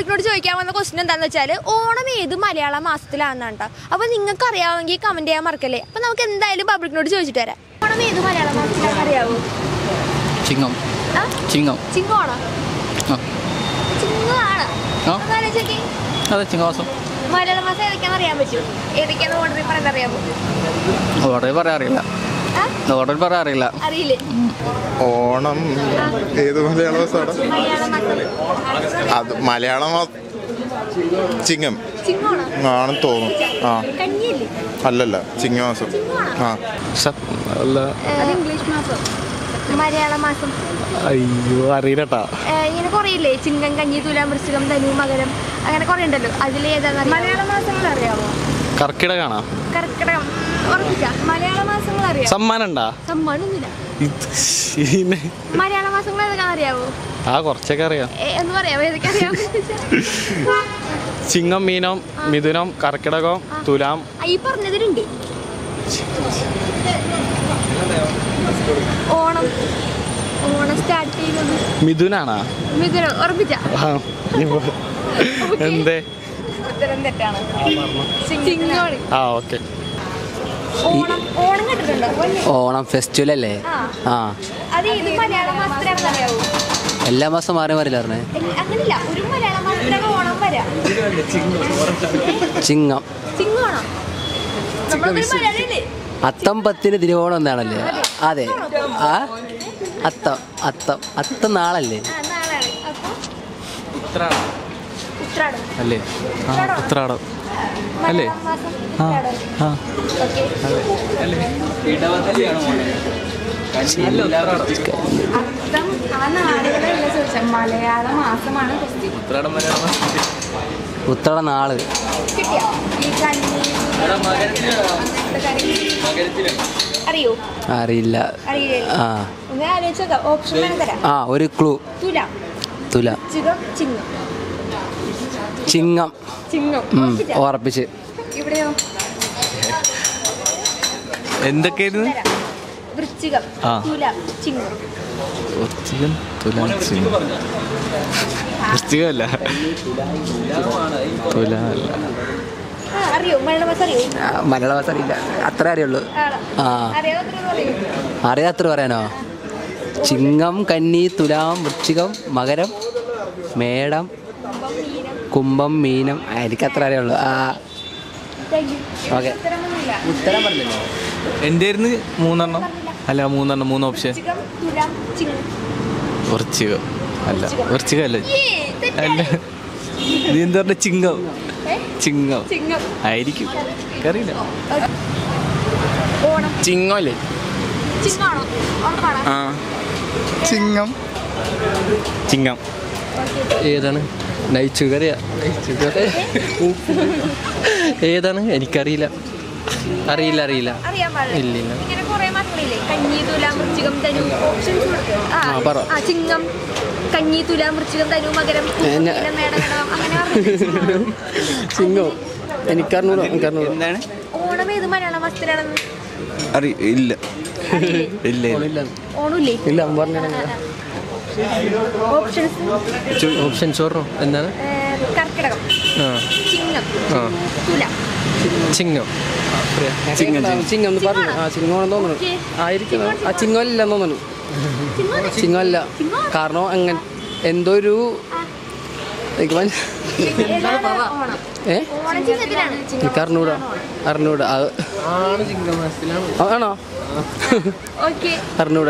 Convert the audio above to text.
പബ്ലിക്കിനോട് ചോദിക്കാൻ വന്ന ക്വസ്റ്റ്യൻ എന്താണെന്ന് വെച്ചാൽ ഓണം ഏത് മലയാള മാസത്തിലാണെന്നാണ് കേട്ടോ അപ്പോൾ നിങ്ങൾക്ക് അറിയാമെങ്കിൽ കമൻറ്റ് ചെയ്യാൻ മറക്കല്ലേ അപ്പോൾ നമുക്ക് എന്തായാലും പബ്ലിക്കിനോട് ചോദിച്ചിട്ട് വരാം ഓണം ഏത് മലയാള മാസത്തിലാണെന്ന് അറിയാവോ ചിങ്ങം ആ ചിങ്ങം ചിങ്ങോണോ ആ ചിങ്ങമാണ് ആ. ആലോചിച്ചോക്കി അതെ ചിങ്ങമാസം മലയാള മാസം ഏതൊക്കെയാണെന്ന് അറിയാൻ പറ്റുമോ ഏതൊക്കെയാന്ന് ഓർഡറിൽ പറയുന്നത് അറിയാമോ ഓർഡർ പറയാൻ അറിയില്ല ആ ഓർഡർ പറയാൻ അറിയില്ല അറിയില്ലേ ഓണം ഏത് മലയാള മാസമാണ് മലയാള മാസം അത് മലയാള മാസം ചിങ്ങം ചിങ്ങോണോ ആണെന്ന് തോന്നുന്നു ആ കഞ്ഞിയില്ലേ അല്ലല്ല ചിങ്ങമാസം ആ അല്ല അത് ഇംഗ്ലീഷ് മാസം മലയാള മാസം അയ്യോ അറിയില്ലട്ടാ ഏഹ് ഇങ്ങനെ കുറേ ഇല്ലേ ചിങ്ങം കഞ്ഞി തുലാം വൃശ്ചികം ധനു മകരം അങ്ങനെ കുറേ ഉണ്ടല്ലോ അതിൽ ഏതാണെന്ന് മലയാള മാസങ്ങൾ അറിയാമോ കർക്കിടകാണോ കർക്കിടകം ഉറപ്പിച്ച മലയാള മാസങ്ങൾ അറിയാം സമ്മാനം ഉണ്ടാ സമ്മാനമൊന്നുമില്ല മലയാള മാസങ്ങൾ ഏതൊക്കെയാണെന്ന് അറിയാവോ ആ കുറച്ചൊക്കെ അറിയാം ഏ, എന്ന് പറയാമോ ഏതൊക്കെ അറിയാമോ ചിങ്ങം മീനം മിഥുനം കർക്കിടകം തുലാം ആ, ഈ പറഞ്ഞതിലുണ്ട് ഓണം ഓണം സ്റ്റാർട്ട് ചെയ്യുന്നത് മിഥുനാണോ മിഥുനം ഉറപ്പിച്ച ആ, ഇപ്പൊ എന്തേ ഉത്തരം തെറ്റാണ് ചിങ്ങോണ് ആ ഓക്കെ ഓണം ഓണം കേട്ടിട്ടുണ്ടോ ഓണം ഫെസ്റ്റിവൽ അല്ലേ ആ ആ അത് ഏത് മലയാള മാസത്തിലാണെന്ന് അറിയാവോ എല്ലാ മാസം മാറി മാറില്ല പറഞ്ഞേ എല്ല- അങ്ങനില്ല ഒരു മലയാള മാസത്തിലാണ് ഓണം വരാം ചിങ്ങം ചിങ്ങോണം നമ്മളൊരു മലയാളിയല്ലേ അത്തം പത്തിന് തിരുവോണം എന്നാണല്ലേ അതെ ആ അത്തം അത്തം അത്തം നാളല്ലേ ആ നാളാണ് അപ്പൊ ഉത്രാടം അല്ലേ ആ ഉത്രാടം അല്ലേ? മലയാള മാസം ആ ഉത്രാടം ആ ഓക്കെ അർത്ഥം ആ നാടുകളല്ല ചോദിച്ചാൽ മലയാള മാസമാണ് ഫെസ്റ്റിവൽ ഉത്രാടം മലയാളം ഉത്തട നാള് കിട്ടിയോ ഈ കന്നി അങ്ങനത്തെ കാര്യം അറിയോ അറിയില്ല അറിയില്ലേ ആ ഒന്ന് ആലോചിച്ച് നോക്കാം ഓപ്ഷൻ വേണം തരാം ആ ഒരു ക്ലൂ തുല തുല ചികം ചിങ്ങം ചിങ്ങം ചിങ്ങം ഉം, ഉറപ്പിച്ചാ? ഉറപ്പിച്ച് ഇവിടെയോ എന്തൊക്കെയായിരുന്നു തരാം വൃശ്ചികം ആ. തുല ചിങ്ങം വൃശ്ചികം തുലാം ചിങ്ങം വൃശ്ചികമല്ല തുല അല്ല ആ അറിയോ മലയാള മാസം അറിയോ മലയാള ഭാഷ അറിയില്ല അത്ര അറിയുള്ളൂ ആണോ ആ അറിയാതെ അറിയോ അറിയാത്ര പറയാനോ ചിങ്ങം കന്നി തുലാം വൃശ്ചികം മകരം മേടം കുംഭം മീനം ആ, എനിക്കത്ര അറിയുള്ളൂ ആ ഓക്കെ ഉത്തരമൊന്നുമില്ല ഉത്തരം പറഞ്ഞല്ലോ എൻ്റെ ആയിരുന്നു മൂന്നെണ്ണം അല്ല മൂന്നെണ്ണം മൂന്ന് ഓപ്ഷൻ വൃശ്ചികം തുലാം ചിങ്ങം വൃശ്ചികം അല്ല വൃശ്ചികം അല്ല ഏ, തെറ്റാണ്. അല്ല നീ എന്താ പറഞ്ഞ ചിങ്ങം ഏ? ചിങ്ങം ചിങ്ങം ആയിരിക്കും അറിയില്ല ഓണം ചിങ്ങമല്ലേ ചിങ്ങാണോ ഉറപ്പാണോ ആ ചിങ്ങം ചിങ്ങം ഏതാണ് നൈറ്റ് കറിയാ ഏതാണ് എനിക്കറിയില്ല അറിയില്ല അറിയില്ല അറിയാൻ പാടില്ല ഇല്ലില്ല. ഇങ്ങനെ കുറെ മാസങ്ങളില്ലേ കഞ്ഞി തുലാം വൃശ്ചികം ധനു ഓപ്ഷൻസ് ആ ആ, പറ. ആ ചിങ്ങം കഞ്ഞി തുലാം വൃശ്ചികം ധനു മകരം എന്നെ- കുംഭം, മേടഗണം അങ്ങനെ പറഞ്ഞില്ലേ? ചിങ്ങോ എനിക്കറിഞ്ഞൂടാ എനിക്കറിഞ്ഞൂടാ എന്താണ് ഓണം ഏത് മലയാള മാസത്തിലാണെന്ന് അറി ഇല്ല ഇല്ല ഇല്ല ഓണമില്ലേ ഇല്ല അവൻ പറഞ്ഞ ഓപ്ഷൻസ് ഓപ്ഷൻ ചോറിനോ എന്താണ് കർക്കിടകം ആ ചിങ്ങം ആ തുലാം ചിങ്ങം ചിങ്ങം എന്ന് പറഞ്ഞു ആ ചിങ്ങമാണെന്ന് തോന്നുന്നു ഓക്കേ. ആയിരിക്കണം ആ ചിങ്ങമല്ലെന്ന് തോന്നുന്നു ചിങ്ങമല്ല കാരണം അങ്ങനെ എന്തോ ഒരു എനിക്ക് മനസ്സി- ഏതാണ് ഓണം ഏ ഓണം ചിങ്ങത്തിലാണ് എനിക്ക് അറിഞ്ഞൂടാ അറിഞ്ഞൂടാ അത് ആണോ ഓക്കെ അറിഞ്ഞൂടാ